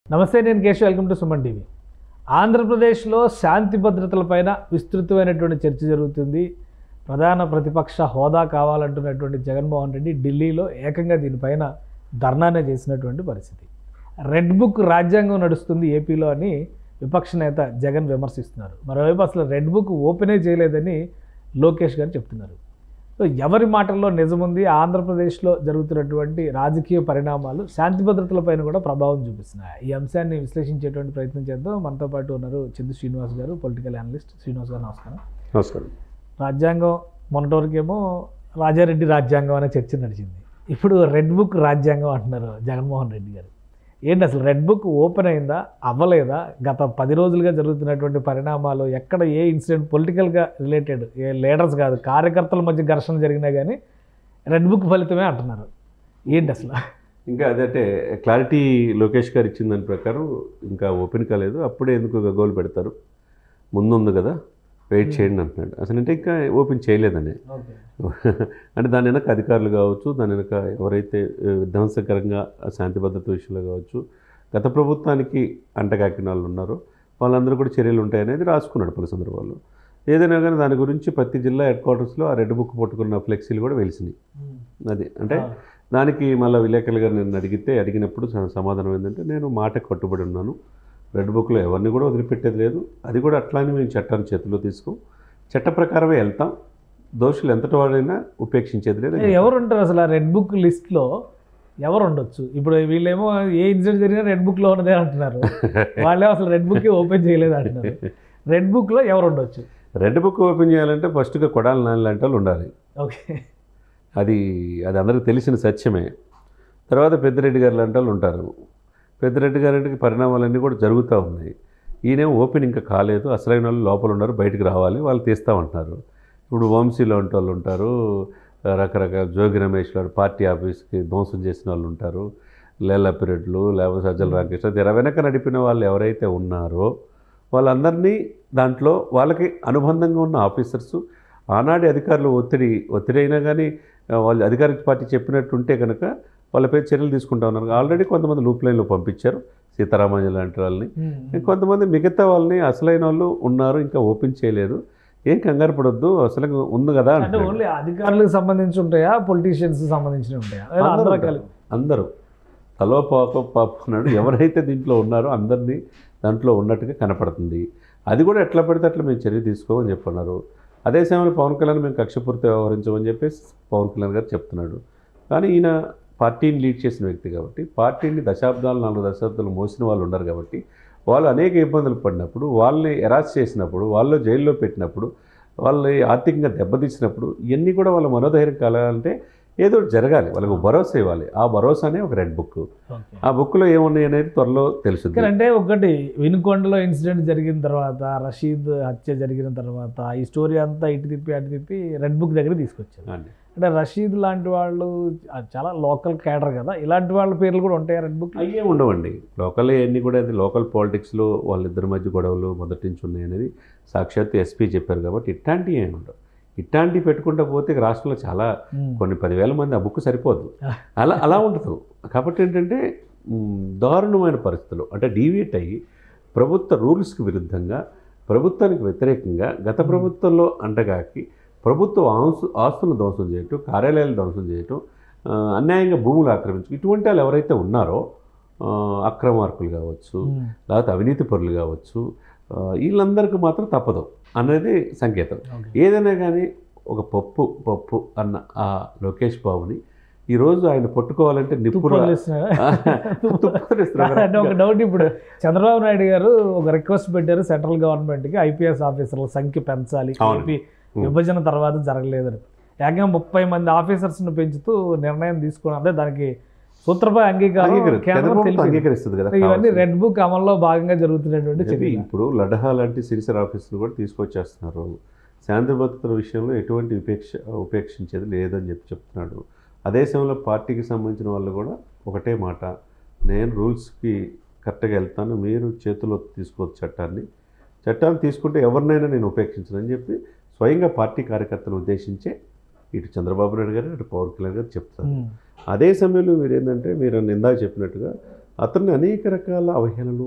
నమస్తే నేను Keshav welcome to Suman TV ఆంధ్రప్రదేశ్లో శాంతి భద్రతలపైన విస్తృతమైనటువంటి చర్చ జరుగుతుంది ప్రధాన ప్రతిపక్ష హోదా కావాలంటున్నటువంటి జగన్మోహన్ రెడ్డి ఢిల్లీలో ఏకంగా దీనిపైన ధర్నానే చేసినటువంటి పరిస్థితి రెడ్ బుక్ రాజ్యాంగం నడుస్తుంది ఏపీలో అని విపక్ష నేత జగన్ విమర్శిస్తున్నారు మరోవైపు అసలు రెడ్ బుక్ ఓపెనే చేయలేదని లోకేష్ గారు చెప్తున్నారు సో ఎవరి మాటల్లో నిజముంది ఆంధ్రప్రదేశ్లో జరుగుతున్నటువంటి రాజకీయ పరిణామాలు శాంతి భద్రతలపైన కూడా ప్రభావం చూపిస్తున్నాయి ఈ అంశాన్ని విశ్లేషించేటువంటి ప్రయత్నం చేద్దాం మనతో పాటు ఉన్నారు చందు శ్రీనివాస్ గారు పొలిటికల్ అనలిస్ట్ శ్రీనివాస్ గారు నమస్కారం నమస్కారం రాజ్యాంగం మొన్నటి వరకేమో రాజారెడ్డి రాజ్యాంగం అనే చర్చ నడిచింది ఇప్పుడు రెడ్ బుక్ రాజ్యాంగం అంటున్నారు జగన్మోహన్ రెడ్డి గారు ఏంటి అసలు రెడ్ బుక్ ఓపెన్ అయిందా అవ్వలేదా గత పది రోజులుగా జరుగుతున్నటువంటి పరిణామాలు ఎక్కడ ఏ ఇన్సిడెంట్ పొలిటికల్గా రిలేటెడ్ ఏ లీడర్స్ కాదు కార్యకర్తల మధ్య ఘర్షణ జరిగినా కానీ రెడ్ బుక్ ఫలితమే అంటున్నారు ఏంటి అసలు ఇంకా అదంటే క్లారిటీ లోకేష్ గారు ఇచ్చిన దాని ప్రకారం ఇంకా ఓపెన్ కాలేదు అప్పుడే ఎందుకు గోల్ పెడతారు ముందు ఉంది కదా వెయిట్ చేయండి అంటున్నాడు అసలు అంటే ఇంకా ఓపెన్ చేయలేదని ఓకే అంటే దాని వెనక అధికారులు కావచ్చు దాని వెనక ఎవరైతే ఆ, విధ్వంసకరంగా ఆ శాంతి భద్రత విషయంలో కావచ్చు గత ప్రభుత్వానికి అంటగాకిన వాళ్ళు ఉన్నారో వాళ్ళందరూ కూడా చర్యలు ఉంటాయనేది రాసుకున్నాడు పలు సందర్భాల్లో ఏదైనా కానీ దాని గురించి ప్రతి జిల్లా హెడ్ క్వార్టర్స్లో ఆ రెడ్ బుక్ పట్టుకున్న ఫ్లెక్సీలు కూడా వెలిసినాయి అది అంటే దానికి మళ్ళీ విలేకరులు గారు నేను అడిగితే అడిగినప్పుడు స- సమాధానం ఏంటంటే నేను మాట కట్టుబడి ఉన్నాను రెడ్ బుక్లో ఎవరిని కూడా వదిలిపెట్టేది లేదు అది కూడా అట్లానే మేము చట్టాన్ని చేతిలో తీసుకోం చట్ట ప్రకారమే వెళ్తాం దోషులు ఎంతటి వాడైనా ఉపేక్షించేది లేదు ఎవరు ఉంటారు అసలు ఆ రెడ్ బుక్ లిస్ట్లో ఎవరు ఉండొచ్చు ఇప్పుడు వీళ్ళేమో ఏ ఇన్సిడెంట్ జరిగినా రెడ్ బుక్లో ఉన్నదే అంటున్నారు వాళ్ళే అసలు రెడ్ బుక్ ఓపెన్ చేయలేదు అంటున్నారు రెడ్ బుక్లో ఎవరు ఉండొచ్చు రెడ్ బుక్ ఓపెన్ చేయాలంటే ఫస్ట్గా కొడాలి నాని లాంటి వాళ్ళు ఉండాలి ఓకే అది అది అందరికీ తెలిసిన సత్యమే తర్వాత పెద్దిరెడ్డి గారు లాంటి వాళ్ళు ఉంటారు పెద్దిరెడ్డి గారికి పరిణామాలన్నీ కూడా జరుగుతూ ఉన్నాయి ఈయనేమో ఓపెన్ ఇంకా కాలేదు అసలైన వాళ్ళు లోపల ఉన్నారు బయటికి రావాలి వాళ్ళు తీస్తామంటున్నారు ఇప్పుడు వంశీ లాంటి వాళ్ళు ఉంటారు రకరకాల జోగి రమేష్ గారు పార్టీ ఆఫీస్కి ధ్వంసం చేసిన వాళ్ళు ఉంటారు లేలప్పిరెడ్లు లేకపోతే సజ్జల రామకృష్ణ తెర వెనక నడిపిన వాళ్ళు ఎవరైతే ఉన్నారో వాళ్ళందరినీ దాంట్లో వాళ్ళకి అనుబంధంగా ఉన్న ఆఫీసర్సు ఆనాటి అధికారులు ఒత్తిడి ఒత్తిడి అయినా కానీ ఆ, వాళ్ళు అధికారిక పార్టీ చెప్పినట్టు ఉంటే కనుక వాళ్ళపై చర్యలు తీసుకుంటా ఉన్నారు ఆల్రెడీ కొంతమంది లూప్ లైన్లో పంపించారు సీతారామాంజలి లాంటి వాళ్ళని కొంతమంది మిగతా వాళ్ళని అసలైన వాళ్ళు ఉన్నారు ఇంకా ఓపెన్ చేయలేదు ఏం కంగారు పడొద్దు అసలు ఉంది కదా అంటే అంటున్నాడు. ఓన్లీ అధికారులకు సంబంధించి ఉంటాయా పొలిటీషియన్స్ సంబంధించి ఉంటాయా లేదా అందరూ అందరూ ఉంటారు. కలిపి అందరూ తలో పాప పాప అన్నాడు ఎవరైతే దీంట్లో ఉన్నారో అందరినీ దాంట్లో ఉన్నట్టుగా కనపడుతుంది అది కూడా ఎట్లా పడితే అట్లా మేము చర్య తీసుకోమని చెప్పన్నారు అదే సమయంలో పవన్ కళ్యాణ్ మేము కక్షపూర్తి వ్యవహరించమని చెప్పేసి పవన్ కళ్యాణ్ గారు చెప్తున్నాడు కానీ ఈయన పార్టీని లీడ్ చేసిన వ్యక్తి కాబట్టి పార్టీని దశాబ్దాలు నాలుగు దశాబ్దాలు మోసిన వాళ్ళు ఉన్నారు కాబట్టి వాళ్ళు అనేక ఇబ్బందులు పడినప్పుడు వాళ్ళని ఎరాస్ చేసినప్పుడు వాళ్ళు జైల్లో పెట్టినప్పుడు వాళ్ళని ఆర్థికంగా దెబ్బతీసినప్పుడు ఇవన్నీ కూడా వాళ్ళ మనోధైర్యం కలగాలంటే ఏదో ఒకటి జరగాలి వాళ్ళకు భరోసా ఇవ్వాలి ఆ భరోసానే ఒక రెడ్ బుక్ ఓకే ఆ బుక్లో ఏమున్నాయి అనేది త్వరలో తెలుసుద్ది కానీ అంటే ఒకటి వినుకొండలో ఇన్సిడెంట్ జరిగిన తర్వాత రషీద్ హత్య జరిగిన తర్వాత ఈ స్టోరీ అంతా ఇటు తిప్పి అటు తిప్పి రెడ్ బుక్ దగ్గర తీసుకొచ్చారు అండి. అంటే రషీద్ లాంటి వాళ్ళు అది చాలా లోకల్ క్యాడర్ కదా ఇలాంటి వాళ్ళ పేర్లు కూడా ఉంటాయా రెడ్ బుక్ అయ్యే ఉండవండి లోకల్ అన్నీ కూడా అది లోకల్ పాలిటిక్స్లో వాళ్ళిద్దరి మధ్య గొడవలు మొదటి నుంచి ఉన్నాయి అనేది సాక్షాత్తు ఎస్పీ చెప్పారు కాబట్టి ఇట్లాంటివి ఏమి ఉండవు ఇట్లాంటివి పెట్టుకుంటా పోతే ఇక రాష్ట్రంలో చాలా కొన్ని పదివేల మంది ఆ బుక్ సరిపోదు అలా అలా ఉండదు కాబట్టి ఏంటంటే మ్, దారుణమైన పరిస్థితులు అంటే డీవియేట్ అయ్యి ప్రభుత్వ రూల్స్కి విరుద్ధంగా ప్రభుత్వానికి వ్యతిరేకంగా గత ప్రభుత్వంలో అంటగాకి ప్రభుత్వ ఆస్తు ఆస్తులను ధ్వంసం చేయటం కార్యాలయాలు ధ్వంసం చేయటం ఆ, అన్యాయంగా భూములు ఆక్రమించు ఇటువంటి వాళ్ళు ఎవరైతే ఉన్నారో ఆ, అక్రమార్కులు కావచ్చు లేకపోతే అవినీతి పరులు కావచ్చు ఆ, వీళ్ళందరికీ మాత్రం తప్పదు అనేది సంకేతం ఏదైనా కానీ ఒక పప్పు పప్పు అన్న ఆ లోకేష్ బాబుని ఈరోజు ఆయన పట్టుకోవాలంటే నిప్పులు అంటే ఒక డౌట్ ఇప్పుడు చంద్రబాబు నాయుడు గారు ఒక రిక్వెస్ట్ పెట్టారు సెంట్రల్ గవర్నమెంట్కి ఐపీఎస్ ఆఫీసర్ల సంఖ్య పెంచాలి అవును. ఏపీ విభజన తర్వాత జరగలేదని ఏకంగా ముప్పై మంది ఆఫీసర్స్ను పెంచుతూ నిర్ణయం తీసుకుని అంటే దానికి సూత్రపై అంగీకారం అంగీకరి- కేంద్రం కేంద్ర ప్రభుత్వం తెలిపింది. అంగీకరిస్తుంది కదా ఇవన్నీ కావాల్సింది. రెడ్ బుక్ అమల్లో భాగంగా జరుగుతున్నటువంటి చెప్పి చర్య ఇప్పుడు లడహా లాంటి సిరిసర్ ఆఫీసులు కూడా తీసుకొచ్చేస్తున్నారు శాంతి భద్రతల విషయంలో ఎటువంటి ఉపేక్ష ఉపేక్షించేది లేదని చెప్పి చెప్తున్నాడు అదే సమయంలో పార్టీకి సంబంధించిన వాళ్ళు కూడా ఒకటే మాట నేను రూల్స్కి కరెక్ట్గా వెళ్తాను మీరు చేతిలో తీసుకోవచ్చు చట్టాన్ని చట్టాన్ని తీసుకుంటే ఎవరినైనా నేను ఉపేక్షించనని చెప్పి స్వయంగా పార్టీ కార్యకర్తలను ఉద్దేశించే ఇటు చంద్రబాబు నాయుడు గారు ఇటు పవన్ కళ్యాణ్ గారు చెప్తారు ఉమ్. అదే సమయంలో మీరు ఏంటంటే మీరు ఇందాక చెప్పినట్టుగా అతన్ని అనేక రకాల అవహేళనలు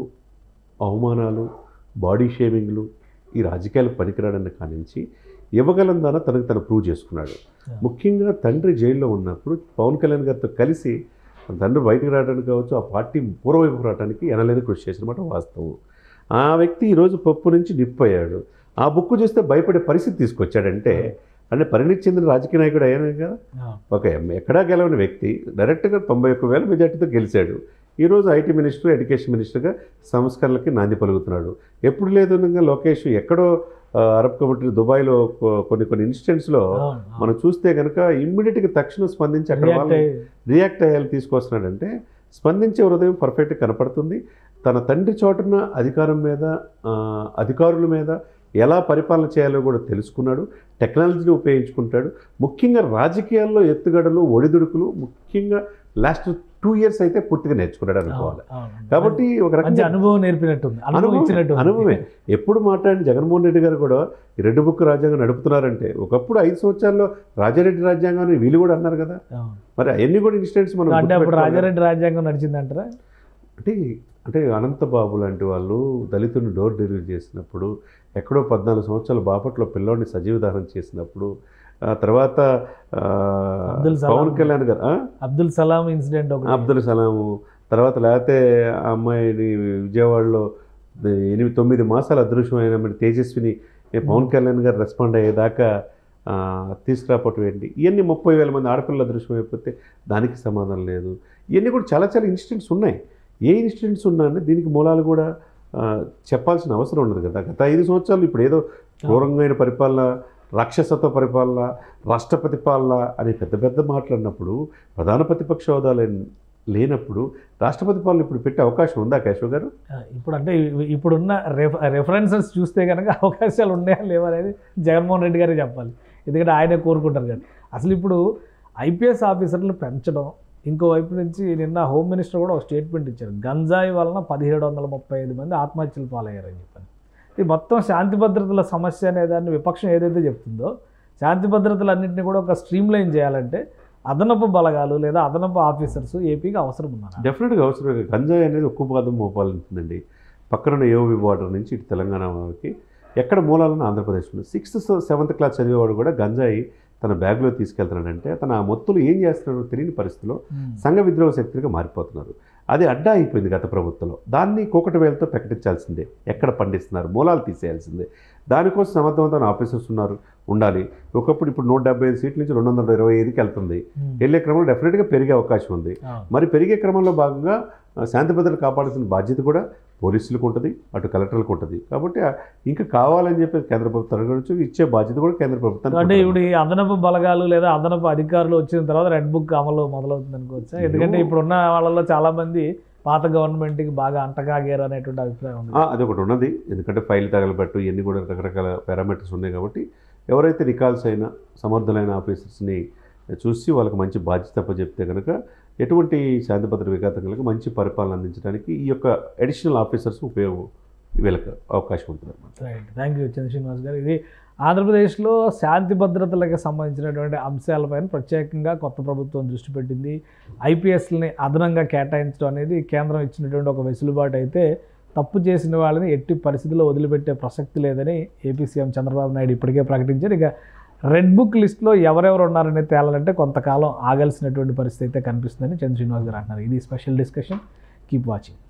అవమానాలు బాడీ షేమింగ్లు ఈ రాజకీయాలకు పనికిరాడన్న కానించి ఇవ్వగలం దాన తనకు తను ప్రూవ్ చేసుకున్నాడు ముఖ్యంగా తండ్రి జైల్లో ఉన్నప్పుడు పవన్ కళ్యాణ్ గారితో కలిసి తన తండ్రి బయటకు రావడానికి కావచ్చు ఆ పార్టీ పూర్వవైపు రావడానికి ఎనలేని కృషి చేసినమాట వాస్తవం ఆ వ్యక్తి ఈరోజు పప్పు నుంచి నిప్పయ్యాడు ఆ బుక్ చూస్తే భయపడే పరిస్థితి తీసుకొచ్చాడంటే అంటే పరిణితి చెందిన రాజకీయ నాయకుడు అయ్యాను కదా ఆ, ఒక ఎం- ఎక్కడా గెలవని వ్యక్తి డైరెక్ట్గా తొంభై ఒక్క వేల మెజార్టీతో గెలిచాడు ఈరోజు ఐటీ మినిస్టర్ ఎడ్యుకేషన్ మినిస్టర్గా సంస్కరణలకి నాంది పలుకుతున్నాడు ఎప్పుడు లేదు విధంగా లోకేష్ ఎక్కడో ఆ, అరబ్ కమిటీ దుబాయ్లో కొ- కొన్ని కొన్ని ఇన్స్టెంట్స్లో అవును, అవును. మనం చూస్తే కనుక ఇమ్మీడియట్గా తక్షణం స్పందించి అక్కడ React వాళ్ళు అయ్యి- రియాక్ట్ అయ్యాలి తీసుకొస్తున్నాడంటే స్పందించే హృదయం పర్ఫెక్ట్గా కనపడుతుంది తన తండ్రి చోటున అధికారం మీద ఆ, అధికారుల మీద ఎలా పరిపాలన చేయాలో కూడా తెలుసుకున్నాడు టెక్నాలజీని ఉపయోగించుకుంటాడు ముఖ్యంగా రాజకీయాల్లో ఎత్తుగడలు ఒడిదుడుకులు ముఖ్యంగా లాస్ట్ టూ ఇయర్స్ అయితే పూర్తిగా నేర్చుకున్నాడు అనుకోవాలి అవును, అవును. కాబట్టి ఒక మంచి రకంగా అనుభవం నేర్పినట్టుంది అనుభవం అనుభవమే, ఇచ్చినట్టు అనుభవమే ఎప్పుడు మాట్లాడిన జగన్మోహన్ రెడ్డి గారు కూడా ఈ రెడ్ బుక్ రాజ్యాంగం నడుపుతున్నారంటే ఒకప్పుడు ఐదు సంవత్సరాల్లో రాజారెడ్డి రాజ్యాంగాన్ని వీళ్ళు కూడా అన్నారు కదా మరి అవన్నీ కూడా ఇన్సిడెంట్స్ మనం అంటే అప్పుడు గుర్తుపెట్టుకోవాలి. రాజారెడ్డి రాజ్యాంగం నడిచిందంటారా అంటే అంటే అనంతబాబు లాంటి వాళ్ళు దళితుని డోర్ డెలివరీ చేసినప్పుడు ఎక్కడో పద్నాలుగు సంవత్సరాల బాపట్లో పిల్లోడిని సజీవదానం చేసినప్పుడు ఆ తర్వాత ఆ, అబ్దుల్ సలాం. పవన్ కళ్యాణ్ గారు ఆ? అబ్దుల్ సలాం ఇన్సిడెంట్ ఒకటి అబ్దుల్ సలాము తర్వాత లేకపోతే ఆ అమ్మాయిని విజయవాడలో ఎనిమిది తొమ్మిది మాసాల అదృశ్యమైన మరి తేజస్విని ఏ పవన్ కళ్యాణ్ గారు రెస్పాండ్ అయ్యేదాకా ఆ, తీసుకురాపోవటం ఏంటి ఇవన్నీ ముప్పై వేల మంది ఆడపిల్లలు అదృశ్యం అయిపోతే దానికి సమాధానం లేదు ఇవన్నీ కూడా చాలా చాలా ఇన్సిడెంట్స్ ఉన్నాయి ఏ ఇన్సిడెంట్స్ ఉన్నా అంటే దీనికి మూలాలు కూడా ఆ, చెప్పాల్సిన అవసరం ఉండదు కదా గత ఐదు సంవత్సరాలు ఇప్పుడు ఏదో క్రూరంగా పరిపాలన రాక్షసత్వ పరిపాలన రాష్ట్రపతి పాలన అనే పెద్ద పెద్ద మాట్లాడినప్పుడు ప్రధాన ప్రతిపక్ష హోదా లేని- లేనప్పుడు రాష్ట్రపతి పాలన ఇప్పుడు పెట్టే అవకాశం ఉందా కేశవ్ గారు ఆ, ఇప్పుడు అంటే ఇ- ఇప్పుడున్న రెఫ రెఫరెన్సెస్ చూస్తే కనుక అవకాశాలు ఉన్నాయా లేవా అనేది జగన్మోహన్ రెడ్డి గారే చెప్పాలి ఎందుకంటే ఆయనే కోరుకుంటారు కానీ అసలు ఇప్పుడు ఐపీఎస్ ఆఫీసర్లు పెంచడం ఇంకోవైపు నుంచి నిన్న హోమ్ మినిస్టర్ కూడా ఒక స్టేట్మెంట్ ఇచ్చారు గంజాయి వలన పదిహేడు వందల ముప్పై ఐదు మంది ఆత్మహత్యలు పాలయ్యారని చెప్పారు ఇది మొత్తం శాంతి భద్రతల సమస్య అనే దాన్ని విపక్షం ఏదైతే చెప్తుందో శాంతి భద్రతలన్నింటినీ కూడా ఒక స్ట్రీమ్ లైన్ చేయాలంటే అదనపు బలగాలు లేదా అదనపు ఆఫీసర్స్ ఏపీకి అవసరం ఉన్నారు డెఫినెట్గా అవసరం గంజాయి అనేది ఉక్కు పాదం మోపాలంటుందండి పక్కన ఏఓవి బార్డర్ నుంచి ఇటు తెలంగాణ వరకు ఎక్కడ మూలాలను ఆంధ్రప్రదేశ్లో సిక్స్త్ సెవెంత్ క్లాస్ చదివేవాడు కూడా గంజాయి తన బ్యాగ్లో తీసుకెళ్తున్నాడంటే తన ఆ మొత్తులు ఏం చేస్తున్నాడో తెలియని పరిస్థితిలో సంఘ విద్రోహ శక్తులుగా మారిపోతున్నారు అది అడ్డా అయిపోయింది గత ప్రభుత్వంలో దాన్ని కూకటి వేలతో ప్రకటించాల్సిందే ఎక్కడ పండిస్తున్నారు మూలాలు తీసేయాల్సిందే దానికోసం సమర్థవంతమైన ఆఫీసర్స్ ఉన్నారు ఉండాలి ఒకప్పుడు ఇప్పుడు నూట డెబ్బై ఐదు సీట్ల నుంచి రెండు వందల ఇరవై ఐదుకి వెళ్తుంది వెళ్ళే క్రమంలో డెఫినెట్గా పెరిగే అవకాశం ఉంది మరి పెరిగే క్రమంలో భాగంగా ఆ, శాంతి భద్రతలు కాపాడాల్సిన బాధ్యత కూడా పోలీసులకు ఉంటుంది అటు కలెక్టర్లకు ఉంటుంది కాబట్టి ఆ, ఇంకా కావాలని చెప్పి కేంద్ర ప్రభుత్వం అడగవచ్చు ఇచ్చే బాధ్యత కూడా కేంద్ర ప్రభుత్వం అంటే ఇప్పుడు ఈ అదనపు బలగాలు లేదా అదనపు అధికారులు వచ్చిన తర్వాత రెడ్ బుక్ అమలు మొదలవుతుంది అనుకోవచ్చా ఎందుకంటే ఇప్పుడున్న వాళ్ళలో చాలా మంది పాత గవర్నమెంట్కి బాగా అంటకాగారు అనేటువంటి అభిప్రాయం ఉంది అది ఒకటి ఉన్నది ఎందుకంటే ఫైల్ తగలబెట్టు ఇవన్నీ కూడా రకరకాల పారామీటర్స్ ఉన్నాయి కాబట్టి ఎవరైతే రికాల్స్ అయిన సమర్థులైన ఆఫీసర్స్ని చూసి వాళ్ళకి మంచి బాధ్యత చెప్తే కనుక ఎటువంటి శాంతి భద్రత విఘాతకులకు మంచి పరిపాలన అందించడానికి ఈ యొక్క అడిషనల్ ఆఫీసర్స్ ఉపయోగం వీళ్ళకి అవకాశం ఉంటుంది right thank you Chandra Srinivas గారు ఇది ఆంధ్రప్రదేశ్లో శాంతి భద్రతలకు సంబంధించినటువంటి అంశాలపైన ప్రత్యేకంగా కొత్త ప్రభుత్వం దృష్టి పెట్టింది ఐపీఎస్ని అదనంగా కేటాయించడం అనేది కేంద్రం ఇచ్చినటువంటి ఒక వెసులుబాటు అయితే తప్పు చేసిన వాళ్ళని ఎట్టి పరిస్థితుల్లో వదిలిపెట్టే ప్రసక్తి లేదని ఏపీ సీఎం చంద్రబాబు నాయుడు ఇప్పటికే ప్రకటించారు ఇక రెడ్ బుక్ లిస్ట్లో ఎవరెవరు ఉన్నారనేది తేలాలంటే కొంతకాలం ఆగాల్సినటువంటి పరిస్థితి అయితే కనిపిస్తుందని చంద్ర శ్రీనివాస్ గారు అంటున్నారు ఇది స్పెషల్ డిస్కషన్ కీప్ వాచింగ్